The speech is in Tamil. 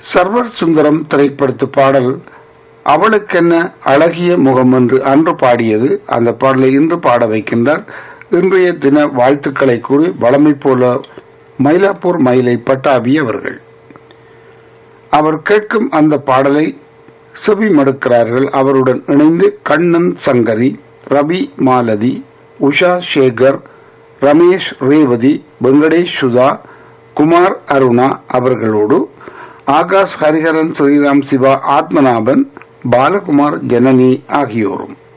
சர்வர் சுந்தரம் திரைப்படத்து பாடல் அவளுக்கென்ன அழகிய முகம் என்று அன்று பாடியது அந்த பாடலை இன்று பாட வைக்கின்றார் இன்றைய தின வாழ்த்துக்களை கூறி வளமை போல மயிலாப்பூர் மயிலை பட்டாபி அவர்கள் அவர் கேட்கும் அந்த பாடலை செவி மடுக்கிறார்கள் அவருடன் இணைந்து கண்ணன் சங்கரி ரவி மாலதி உஷா சேகர் ரமேஷ் ரேவதி வெங்கடேஷ் சுதா குமார் அருணா அவர்களோடு ஆகாஷ் ஹரிஹரன் ஸ்ரீராம் சிவா ஆத்மநாபன் பாலகுமார் ஜனனி ஆகியோரும்